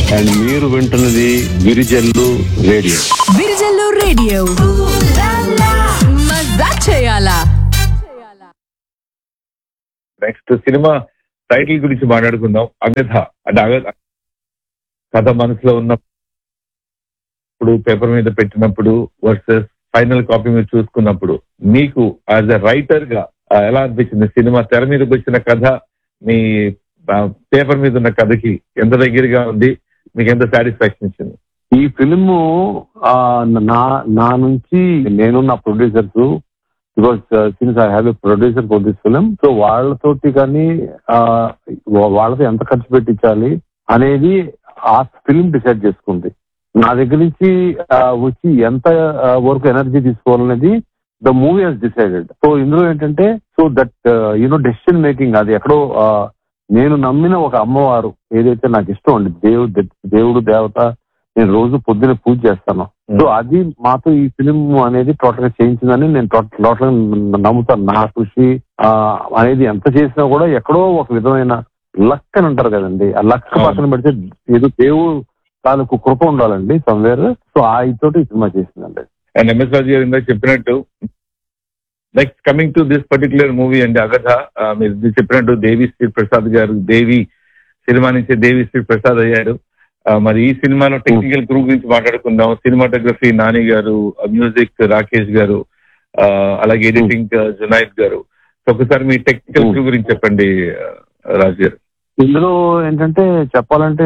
And మీరు వింటున్నది విరిజల్లు radio విరిజల్లు radio మజా చేయాలా నెక్స్ట్ సినిమా టైటిల్ గురించి మాట్లాడుకుందాం అగధ అంటే అగధ కథ మనసులో ఉన్నప్పుడు పేపర్ మీద పెట్టినప్పుడు వర్సెస్ ఫైనల్ కాపీ మీద చూసుకున్నప్పుడు మీకు యాజ్ ఎ రైటర్ గా ఆ, ఎలా అనిపించింది సినిమా తెర మీదకి వచ్చిన కథ మీ పేపర్ మీద ఉన్న కథకి ఎంత దగ్గరగా ఉంది మీకు ఎంత సాటిస్ఫాక్షన్ ఇచ్చింది ఈ ఫిలిం నా నా నుంచి నేను నా producers because since I have a producer for this film so వాళ్ళతోటి కానీ ఆ, వా- వాళ్ళతో ఎంత ఖర్చు పెట్టించాలి అనేది ఆ ఫిలిం డిసైడ్ చేసుకుంది నా దగ్గర నుంచి ఆ, వచ్చి ఎంత ఆ, వరకు ఎనర్జీ తీసుకోవాలనేది the movie has decided so ఇందులో ఏంటంటే so that you know decision making అది ఎక్కడో ఆ, నేను నమ్మిన ఒక అమ్మవారు ఏదైతే నాకు ఇష్టం అండి దేవుడు దేవుడు దేవత నేను రోజు పొద్దున పూజ చేస్తాను సో అది మాతో ఈ ఫిలిం అనేది టోటల్ గా చేయించిందని నేను టోటల్ టోటల్ గా నమ్ముతాను నా కృషి ఆ, అనేది ఎంత చేసినా కూడా ఎక్కడో ఒక విధమైన లక్ అని అంటారు కదండి ఆ లక్ అవును. పక్కన పెడితే ఏదో దేవుడు తాలూకు కృప ఉండాలండి సమ్వేర్ సో ఆ తోటి ఈ సినిమా చేసిందండి అండ్ ఎంఎస్ రాజు గారు ఇందాక చెప్పినట్టు next coming to this particular movie అండి అగధ ఆ, మీరు ఇది చెప్పినట్టు దేవి శ్రీ ప్రసాద్ గారు దేవి సినిమా నుంచి దేవి శ్రీ ప్రసాద్ అయ్యారు ఆ, మరి ఈ సినిమాలో టెక్నికల్ క్రూ గురించి మాట్లాడుకుందాం సినిమాటోగ్రఫీ నాని గారు మ్యూజిక్ రాకేష్ గారు ఆ, అలాగే ఎడిటింగ్ జునైద్ గారు సో ఒకసారి మీ టెక్నికల్ క్రూ గురించి చెప్పండి ఆ, రాజు గారు ఇందులో ఏంటంటే చెప్పాలంటే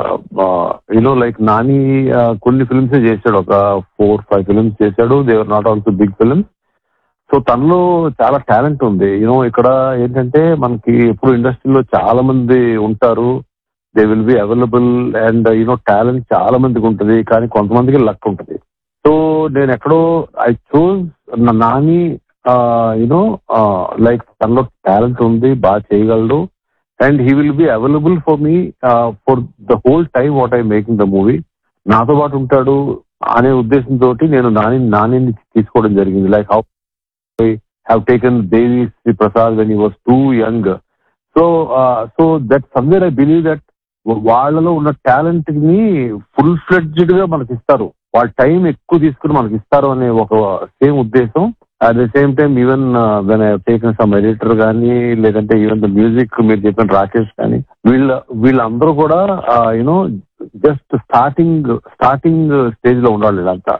యూనో లైక్ నాని ఆ, కొన్ని ఫిల్మ్స్ చేశాడు ఒక ఫోర్ ఫైవ్ ఫిల్మ్స్ చేశాడు they were not also big films so తనలో చాలా టాలెంట్ ఉంది యూనో ఇక్కడ ఏంటంటే మనకి ఇప్పుడు ఇండస్ట్రీలో చాలా మంది ఉంటారు they will be available and you know talent చాలా మందికి ఉంటుంది కానీ కొంతమందికి లక్ ఉంటుంది సో నేను ఎక్కడో I chose Nani you know like తనలో టాలెంట్ ఉంది బాగా చేయగలడు and he will be available for me for the whole time what I making the movie నాతో పాటు ఉంటాడు అనే ఉద్దేశంతో నేను నాని నాని తీసుకోవడం జరిగింది like how have taken Devi Sri Prasad when he was too young so so that somewhere I believe that వాళ్ళలో ఉన్న టాలెంట్ ని ఫుల్ ఫ్లెడ్జ్డ్ గా మనకి ఇస్తారు వాళ్ళ టైం ఎక్కువ తీసుకుని మనకి ఇస్తారు అనే ఒక సేమ్ ఉద్దేశం at the same time even when I taken some editor కానీ లేదంటే ఈవెన్ ద మ్యూజిక్ మీరు చెప్పిన రాకేష్ కానీ వీళ్ళ వీళ్ళందరూ కూడా you know just starting starting stage లో ఉండాలి వీళ్ళంతా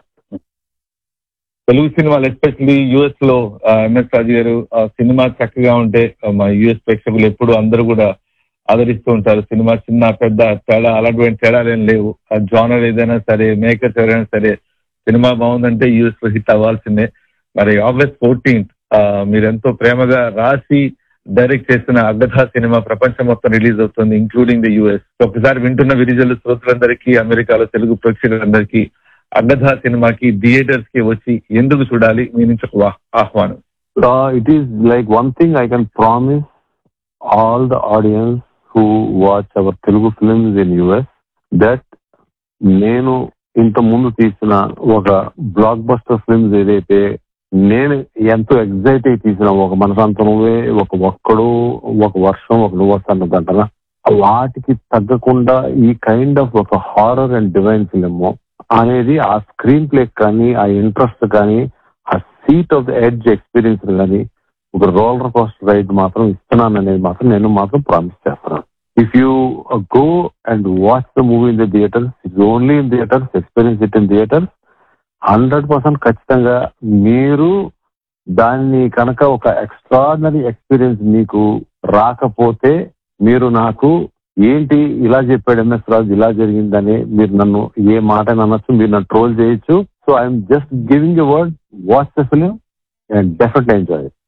తెలుగు సినిమాలు ఎస్పెషల్లీ యుఎస్ లో ఎంఎస్ రాజు గారు ఆ సినిమా చక్కగా ఉంటే ఆ, మా యుఎస్ ప్రేక్షకులు ఎప్పుడు అందరూ కూడా ఆదరిస్తూ ఉంటారు సినిమా చిన్న పెద్ద తేడా అలాంటి తేడాలు ఏం లేవు ఆ జానర్ ఏదైనా సరే మేకర్స్ ఎవరైనా సరే సినిమా బాగుందంటే యుఎస్ లో హిట్ అవ్వాల్సిందే మరి ఆగస్ట్ ఫోర్టీన్త్ మీరు ఎంతో ప్రేమగా రాసి డైరెక్ట్ చేసిన అగధ సినిమా ప్రపంచం మొత్తం రిలీజ్ అవుతుంది ఇంక్లూడింగ్ ద యుఎస్ ఒకసారి వింటున్న విరిజలు శ్రోతలందరికీ అమెరికాలో తెలుగు ప్రేక్షకులందరికీ అగధ సినిమాకి థియేటర్స్ కి వచ్చి ఎందుకు చూడాలి మీ నుంచి ఒక వా- ఆహ్వానం it is like one thing I can promise all the audience who watch our Telugu films in US that నేను ఇంత ముందు తీసిన ఒక బ్లాక్ బస్టర్ ఫిల్మ్స్ ఏదైతే నేను ఎంతో ఎగ్జైట్ అయి తీసిన ఒక మనసంత నువ్వే ఒక ఒక్కడు ఒక వర్షం ఒక నువ్వు వస్తాను వాటికి తగ్గకుండా ఈ కైండ్ ఆఫ్ ఒక హారర్ అండ్ డివైన్ ఫిలిం అనేది ఆ స్క్రీన్ ప్లే కానీ ఆ ఇంట్రెస్ట్ కానీ ఆ seat of the edge experience కానీ ఒక రోలర్ కోస్టర్ రైడ్ మాత్రం ఇస్తున్నాను అనేది మాత్రం నేను మాత్రం ప్రామిస్ చేస్తున్నాను if you go and watch the movie in the theatres it's only in theatres experience it in theatres hundred percent ఖచ్చితంగా మీరు దాన్ని కనుక ఒక ఎక్స్ట్రాడినరీ ఎక్స్పీరియన్స్ మీకు రాకపోతే మీరు నాకు ఏంటి ఇలా చెప్పాడు ఎంఎస్ రాజు ఇలా జరిగిందని మీరు నన్ను ఏ మాట అనొచ్చు మీరు నన్ను ట్రోల్ చేయొచ్చు so I'm just giving a word watch the film and definitely enjoy